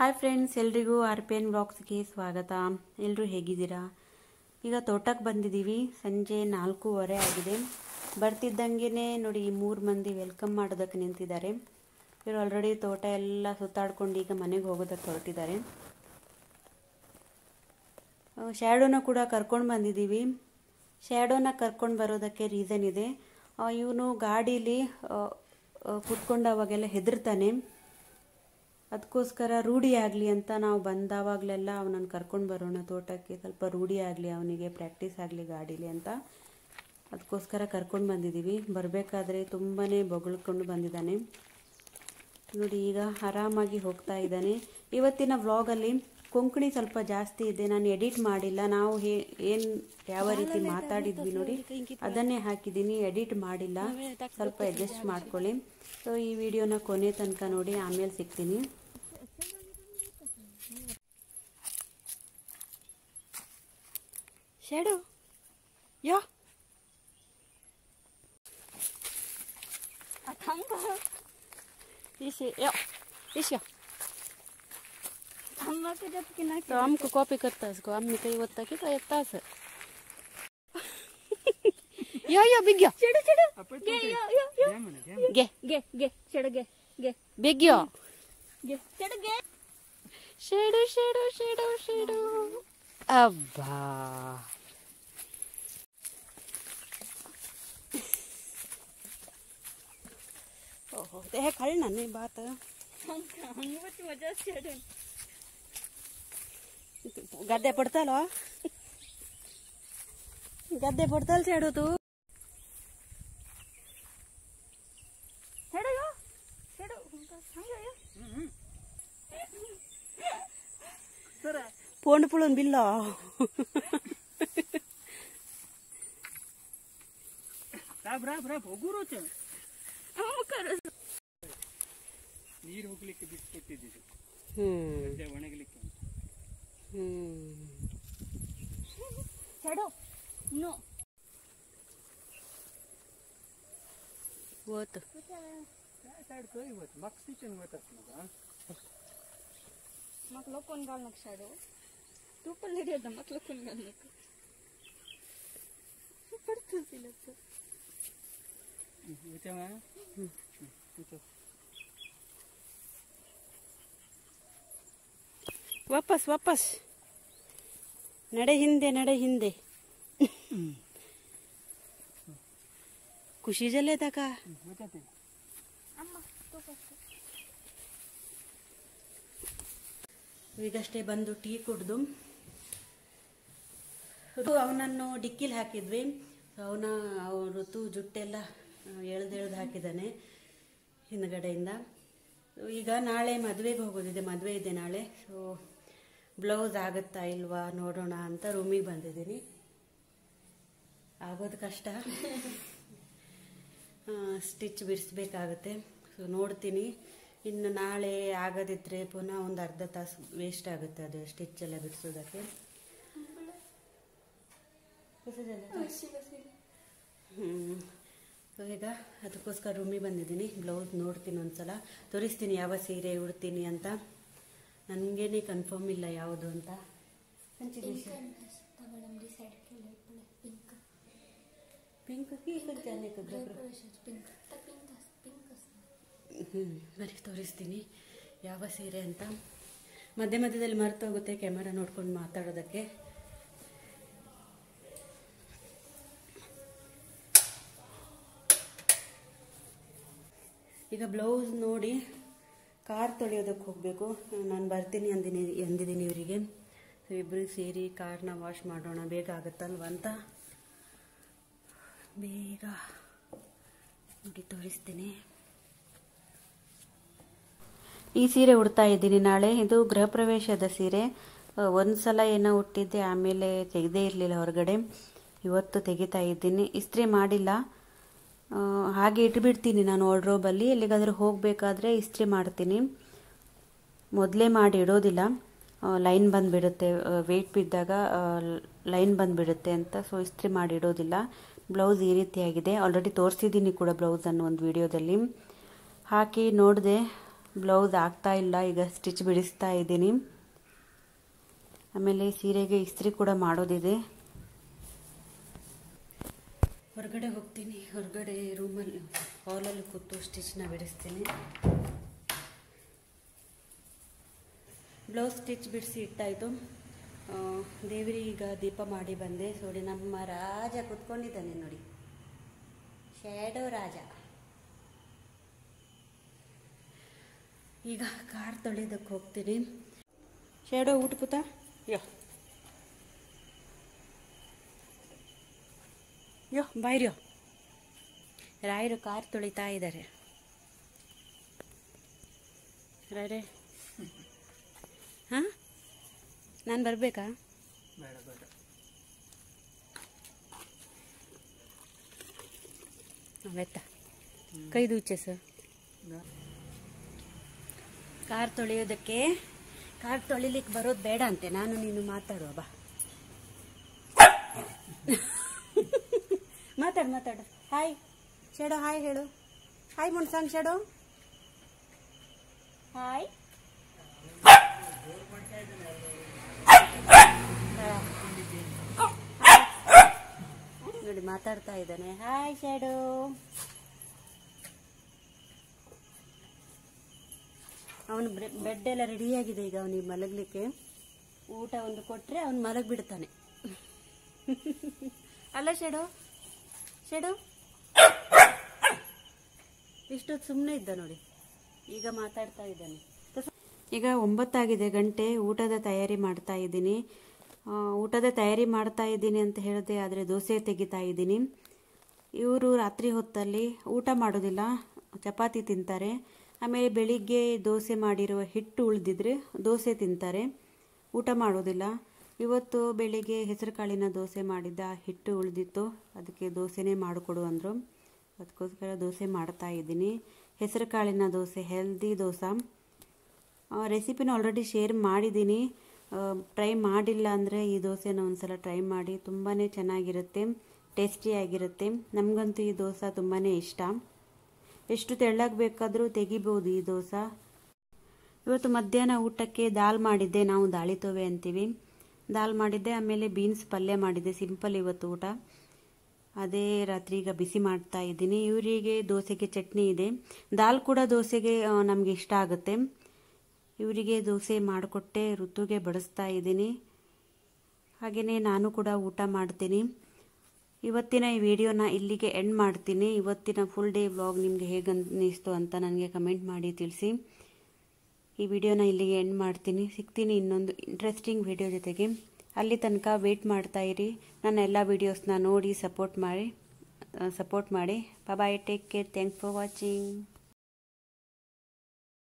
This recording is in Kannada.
ಹಾಯ್ ಫ್ರೆಂಡ್ಸ್ ಎಲ್ರಿಗೂ ಆರ್ ಪಿ ಎನ್ ಬ್ಲಾಗ್ಸ್ಗೆ ಸ್ವಾಗತ ಎಲ್ಲರೂ ಹೇಗಿದ್ದೀರಾ ಈಗ ತೋಟಕ್ಕೆ ಬಂದಿದ್ದೀವಿ ಸಂಜೆ ನಾಲ್ಕೂವರೆ ಆಗಿದೆ ಬರ್ತಿದ್ದಂಗೆ ನೋಡಿ ಈ ಮೂರು ಮಂದಿ ವೆಲ್ಕಮ್ ಮಾಡೋದಕ್ಕೆ ನಿಂತಿದ್ದಾರೆ ಇವರು ಆಲ್ರೆಡಿ ತೋಟ ಎಲ್ಲ ಸುತ್ತಾಡ್ಕೊಂಡು ಈಗ ಮನೆಗೆ ಹೋಗೋದಕ್ಕೆ ಹೊರಟಿದ್ದಾರೆ ಶ್ಯಾಡೋನ ಕೂಡ ಕರ್ಕೊಂಡು ಬಂದಿದ್ದೀವಿ ಶ್ಯಾಡೋನ ಕರ್ಕೊಂಡು ಬರೋದಕ್ಕೆ ರೀಸನ್ ಇದೆ ಇವನು ಗಾಡೀಲಿ ಕುತ್ಕೊಂಡು ಅವಾಗೆಲ್ಲ ಹೆದರ್ತಾನೆ ಅದಕ್ಕೋಸ್ಕರ ರೂಢಿ ಆಗಲಿ ಅಂತ ನಾವು ಬಂದಾವಾಗಲೆಲ್ಲ ಅವನನ್ನು ಕರ್ಕೊಂಡು ಬರೋಣ ತೋಟಕ್ಕೆ ಸ್ವಲ್ಪ ರೂಢಿ ಆಗಲಿ ಅವನಿಗೆ ಪ್ರಾಕ್ಟೀಸ್ ಆಗಲಿ ಗಾಡೀಲಿ ಅಂತ ಅದಕ್ಕೋಸ್ಕರ ಕರ್ಕೊಂಡು ಬಂದಿದ್ದೀವಿ ಬರಬೇಕಾದ್ರೆ ತುಂಬಾ ಬೊಗಳ್ಕೊಂಡು ಬಂದಿದ್ದಾನೆ ನೋಡಿ ಈಗ ಆರಾಮಾಗಿ ಹೋಗ್ತಾ ಇದ್ದಾನೆ ಇವತ್ತಿನ ವ್ಲಾಗಲ್ಲಿ ಕೊಂಕಣಿ ಸ್ವಲ್ಪ ಜಾಸ್ತಿ ಇದೆ ನಾನು ಎಡಿಟ್ ಮಾಡಿಲ್ಲ ನಾವು ಹೇ ಏನು ಯಾವ ರೀತಿ ಮಾತಾಡಿದ್ವಿ ನೋಡಿ ಅದನ್ನೇ ಹಾಕಿದ್ದೀನಿ ಎಡಿಟ್ ಮಾಡಿಲ್ಲ ಸ್ವಲ್ಪ ಅಡ್ಜಸ್ಟ್ ಮಾಡ್ಕೊಳ್ಳಿ ಸೊ ಈ ವಿಡಿಯೋನ ಕೊನೆ ತನಕ ನೋಡಿ ಆಮೇಲೆ ಸಿಗ್ತೀನಿ Shadow. Ja. Tanka. Isi, ja. Isi. Tanka ke jat kina तो हमको कॉपी करता है इसको हमने कहीं होता कि तो येता है Ja, ja, bigga. Shadow, shadow. Ge, ja, ja, ja. गे Ge, ge, shadow, ge, ge, बेगियो ge. Shadow, ge. Shadow shadow shadow shadow अब्बा ओहो ते है खड़ी ना नहीं बात Tanka, hang wat wajah shadow. गद्दे पड़ता लो गद्दे पड़ता शेडो तू Shadow, ja. Shadow, hang ja. पोंड पुळून बिल्लो ರಾಬ್ ರಾಬ್ ರಾಬ್ ಹೋಗುರು Amma karo. ನೀರು ಹೋಗ್ಲಿಕ್ಕೆ ಬಿಟ್ಕೊಟ್ಟಿದ್ದು ಹ್ಮ್ ಗದ್ದೆ ಒಣಗಲಿಕ್ಕೆ ಅಂತ. ಹ್ಮ್ Shadow. No. ಓತು काय साईड करी होत मक्सीचन होत असणार मग लोकून घाल नको शाडो तू पण लेडी होता मग लोकून घाल नको पडतो तिला तर. त्यामुळे ವಾಪಸ್ ವಾಪಸ್ ನಡೆ ಹಿಂದೆ ನಡೆ ಹಿಂದೆ ಖುಷಿ ಜಲ್ಲೆ ತಕ होत्या ते ಅಮ್ಮ ತೂ ಫಸ್ಟ್ ಈಗಷ್ಟೇ ಬಂದು ಟೀ ಕುಡ್ದು ಅವನನ್ನು ಡಿಕ್ಕಿಲಿ ಹಾಕಿದ್ವಿ ಅವನ ಋತು ಜುಟ್ಟೆಲ್ಲ ಎಳ್ದು ಎಳ್ದು ಹಾಕಿದ್ದಾನೆ ಹಿಂದ್ಗಡೆಯಿಂದ So, ಈಗ ನಾಳೆ ಮದುವೆಗೆ ಹೋಗೋದಿದೆ ಮದುವೆ ಇದೆ ನಾಳೆ ಸೊ ಬ್ಲೌಸ್ ಆಗುತ್ತಾ ಇಲ್ವಾ ನೋಡೋಣ ಅಂತ ರೂಮಿಗೆ ಬಂದಿದ್ದೀನಿ ಆಗೋದು ಕಷ್ಟ ಸ್ಟಿಚ್ ಬಿಡಿಸ್ಬೇಕಾಗತ್ತೆ ಸೊ ನೋಡ್ತೀನಿ ಇನ್ನು ನಾಳೆ ಆಗದಿದ್ರೆ ಪುನಃ ಒಂದು ಅರ್ಧ ತಾಸು ವೇಸ್ಟ್ ಆಗುತ್ತೆ ಅದು ಸ್ಟಿಚ್ ಎಲ್ಲ ಬಿಡಿಸೋದಕ್ಕೆ ಹ್ಮ್. ಸೊ ಈಗ ಅದಕ್ಕೋಸ್ಕರ ರೂಮಿಗೆ ಬಂದಿದ್ದೀನಿ ಬ್ಲೌಸ್ ನೋಡ್ತೀನಿ ಒಂದ್ಸಲ ತೋರಿಸ್ತೀನಿ ಯಾವ ಸೀರೆ ಉಡ್ತೀನಿ ಅಂತ ನನಗೇನೆ ಕನ್ಫರ್ಮ್ ಇಲ್ಲ ಯಾವುದು ಅಂತ ಪಿಂಕ್ ಹ್ಞೂ ಬರೀ ತೋರಿಸ್ತೀನಿ ಯಾವ ಸೀರೆ ಅಂತ ಮಧ್ಯ ಮಧ್ಯದಲ್ಲಿ ಮರೆತು ಹೋಗುತ್ತೆ ಕ್ಯಾಮರಾ ನೋಡ್ಕೊಂಡು ಮಾತಾಡೋದಕ್ಕೆ ಈಗ ಬ್ಲೌಸ್ ನೋಡಿ ಕಾರ್ ತೊಳೆಯೋದಕ್ಕೆ ಹೋಗಬೇಕು ನಾನು ಬರ್ತೀನಿ ಅಂದಿನಿ ಅಂದಿದ್ದೀನಿ ಇವರಿಗೆ ಇಬ್ಬರಿಗೆ ಸೇರಿ ಕಾರ್ನ ವಾಶ್ ಮಾಡೋಣ ಬೇಗ ಆಗುತ್ತಲ್ವ ಅಂತ ಬೇಗ ನೋಡಿ ತೋರಿಸ್ತೀನಿ ಈ ಸೀರೆ ಉಡ್ತಾ ಇದ್ದೀನಿ ನಾಳೆ ಇದು ಗೃಹ ಪ್ರವೇಶದ ಸೀರೆ ಆ, ಒಂದ್ಸಲ ಏನೋ ಉಟ್ಟಿದ್ದೆ ಆಮೇಲೆ ತೆಗೆದೇ ಇರಲಿಲ್ಲ ಹೊರಗಡೆ ಇವತ್ತು ತೆಗಿತಾ ಇದ್ದೀನಿ ಇಸ್ತ್ರಿ ಮಾಡಿಲ್ಲ ಆ, ಹಾಗೆ ಇಟ್ಬಿಡ್ತೀನಿ ನಾನು ವಾರ್ಡ್ರೋಬಲ್ಲಿ ಎಲ್ಲಿಗಾದ್ರೂ ಹೋಗಬೇಕಾದ್ರೆ ಇಸ್ತ್ರಿ ಮಾಡ್ತೀನಿ ಮೊದಲೇ ಮಾಡಿ ಇಡೋದಿಲ್ಲ ಲೈನ್ ಬಂದುಬಿಡುತ್ತೆ ವೆಯ್ಟ್ ಬಿದ್ದಾಗ ಲೈನ್ ಬಂದುಬಿಡುತ್ತೆ ಅಂತ ಸೊ ಇಸ್ತ್ರಿ ಮಾಡಿ ಇಡೋದಿಲ್ಲ ಬ್ಲೌಸ್ ಈ ರೀತಿಯಾಗಿದೆ ಆಲ್ರೆಡಿ ತೋರಿಸಿದ್ದೀನಿ ಕೂಡ ಬ್ಲೌಸನ್ನು ಒಂದು ವಿಡಿಯೋದಲ್ಲಿ ಹಾಕಿ ನೋಡಿದೆ ಬ್ಲೌಸ್ ಆಗ್ತಾ ಇಲ್ಲ ಈಗ ಸ್ಟಿಚ್ ಬಿಡಿಸ್ತಾ ಇದ್ದೀನಿ ಆಮೇಲೆ ಸೀರೆಗೆ ಇಸ್ತ್ರಿ ಕೂಡ ಮಾಡೋದಿದೆ ಹೊರಗಡೆ ಹೋಗ್ತೀನಿ ಹೊರಗಡೆ ರೂಮಲ್ಲಿ ಹಾಲಲ್ಲಿ ಕೂತು ಸ್ಟಿಚ್ನ ಬಿಡಿಸ್ತೀನಿ ಬ್ಲೌಸ್ ಸ್ಟಿಚ್ ಬಿಡಿಸಿ ಇಟ್ಟಾಯಿತು ದೇವರಿಗೆ ಈಗ ದೀಪ ಮಾಡಿ ಬಂದೆ ನೋಡಿ ನಮ್ಮ ರಾಜ ಕುತ್ಕೊಂಡಿದ್ದಾನೆ ನೋಡಿ ಶ್ಯಾಡೋ ರಾಜ ಈಗ ಕಾರ್ ತೊಳೆಯೋದಕ್ಕೆ ಹೋಗ್ತೀನಿ ಶ್ಯಾಡೋ ಊಟ ಪುತ ಯೋ ಯೋ ಬಾಯ್ರ್ಯೋ ರಾಯರು ಕಾರ್ ತೊಳಿತಾ ಇದ್ದಾರೆ ರಾಯರೇ ಹಾಂ ನಾನು ಬರಬೇಕಾ ಬೇಡ ಬೇಡ ಅವೆತ್ತ ಕೈ ದೂಚೆ ಸರ್ ಕಾರ್ ತೊಳೆಯೋದಕ್ಕೆ ಕಾರ್ ತೊಳಿಲಿಕ್ಕೆ ಬರೋದು ಬೇಡ ಅಂತೆ ನಾನು ನೀನು ಮಾತಾಡುವ ಬಾ ಮಾತಾಡು ಮಾತಾಡು ಹಾಯ್ ಶೇಡೋ ಹಾಯ್ ಹೇಳು ಹಾಯ್ ಮುನ್ಸಾಂಗ್ ಶೇಡೋ ಹಾಯ್ ನೋಡಿ ಮಾತಾಡ್ತಾ ಇದ್ದಾನೆ ಹಾಯ್ ಶೇಡೋ ಅವನು ಬೆಡ್ ಎಲ್ಲ ರೆಡಿಯಾಗಿದೆ ಈಗ ಅವನಿಗೆ ಮಲಗಲಿಕ್ಕೆ ಊಟ ಒಂದು ಕೊಟ್ಟರೆ ಅವನು ಮಲಗಿಬಿಡ್ತಾನೆ ಅಲ್ಲ ಶೇಡೋ ಶೇಡೋ ಇಷ್ಟೊತ್ತು ಸುಮ್ಮನೆ ಇದ್ದ ನೋಡಿ ಈಗ ಮಾತಾಡ್ತಾ ಇದ್ದಾನೆ ಈಗ ಒಂಬತ್ತಾಗಿದೆ ಗಂಟೆ ಊಟದ ತಯಾರಿ ಮಾಡ್ತಾ ಇದ್ದೀನಿ ಆ, ಊಟದ ತಯಾರಿ ಮಾಡ್ತಾ ಇದ್ದೀನಿ ಅಂತ ಹೇಳಿದೆ ಆದರೆ ದೋಸೆ ತೆಗಿತಾ ಇದ್ದೀನಿ ಇವರು ರಾತ್ರಿ ಹೊತ್ತಲ್ಲಿ ಊಟ ಮಾಡೋದಿಲ್ಲ ಚಪಾತಿ ತಿಂತಾರೆ ಆಮೇಲೆ ಬೆಳಿಗ್ಗೆ ದೋಸೆ ಮಾಡಿರುವ ಹಿಟ್ಟು ಉಳಿದಿದ್ರೆ ದೋಸೆ ತಿಂತಾರೆ ಊಟ ಮಾಡೋದಿಲ್ಲ ಇವತ್ತು ಬೆಳಿಗ್ಗೆ ಹೆಸರು ಕಾಳಿನ ದೋಸೆ ಮಾಡಿದ್ದ ಹಿಟ್ಟು ಉಳಿದಿತ್ತು ಅದಕ್ಕೆ ದೋಸೆನೇ ಮಾಡಿಕೊಡು ಅಂದರು ಅದಕ್ಕೋಸ್ಕರ ದೋಸೆ ಮಾಡ್ತಾ ಇದ್ದೀನಿ ಹೆಸರು ಕಾಳಿನ ದೋಸೆ ಹೆಲ್ದಿ ದೋಸೆ ರೆಸಿಪಿನ ಆಲ್ರೆಡಿ ಶೇರ್ ಮಾಡಿದ್ದೀನಿ ಟ್ರೈ ಮಾಡಿಲ್ಲ ಅಂದರೆ ಈ ದೋಸೆನ ಒಂದ್ಸಲ ಟ್ರೈ ಮಾಡಿ ತುಂಬಾ ಚೆನ್ನಾಗಿರುತ್ತೆ ಟೇಸ್ಟಿಯಾಗಿರುತ್ತೆ ನಮಗಂತೂ ಈ ದೋಸೆ ತುಂಬಾ ಇಷ್ಟ ಎಷ್ಟು ತೆಳ್ಳಗೆ ಬೇಕಾದರೂ ತೆಗಿಬೋದು ಈ ದೋಸೆ ಇವತ್ತು ಮಧ್ಯಾಹ್ನ ಊಟಕ್ಕೆ ದಾಲ್ ಮಾಡಿದ್ದೆ ನಾವು ದಾಳಿತೋವೆ ಅಂತೀವಿ ದಾಲ್ ಮಾಡಿದ್ದೆ ಆಮೇಲೆ ಬೀನ್ಸ್ ಪಲ್ಯ ಮಾಡಿದ್ದೆ ಸಿಂಪಲ್ ಇವತ್ತು ಊಟ ಅದೇ ರಾತ್ರಿ ಈಗ ಬಿಸಿ ಮಾಡ್ತಾ ಇದ್ದೀನಿ ಇವರಿಗೆ ದೋಸೆಗೆ ಚಟ್ನಿ ಇದೆ ದಾಲ್ ಕೂಡ ದೋಸೆಗೆ ನಮಗೆ ಇಷ್ಟ ಆಗುತ್ತೆ ಇವರಿಗೆ ದೋಸೆ ಮಾಡಿಕೊಟ್ಟೆ ಋತುಗೆ ಬಡಿಸ್ತಾ ಇದ್ದೀನಿ ಹಾಗೆಯೇ ನಾನು ಕೂಡ ಊಟ ಮಾಡ್ತೀನಿ ಇವತ್ತಿನ ಈ ವಿಡಿಯೋನ ಇಲ್ಲಿಗೆ ಎಂಡ್ ಮಾಡ್ತೀನಿ ಇವತ್ತಿನ ಫುಲ್ ಡೇ ವ್ಲಾಗ್ ನಿಮಗೆ ಹೇಗೆ ಅನ್ನಿಸ್ತು ಅಂತ ನನಗೆ ಕಮೆಂಟ್ ಮಾಡಿ ತಿಳಿಸಿ ಈ ವಿಡಿಯೋನ ಇಲ್ಲಿಗೆ ಎಂಡ್ ಮಾಡ್ತೀನಿ ಸಿಗ್ತೀನಿ ಇನ್ನೊಂದು ಇಂಟ್ರೆಸ್ಟಿಂಗ್ ವಿಡಿಯೋ ಜೊತೆಗೆ ಅಲ್ಲಿ ತನಕ ವೇಟ್ ಮಾಡ್ತಾ ಇರಿ ನನ್ನ ಎಲ್ಲ ವೀಡಿಯೋಸ್ನ ನೋಡಿ ಸಪೋರ್ಟ್ ಮಾಡಿ ಸಪೋರ್ಟ್ ಮಾಡಿ bye take care thanks for watching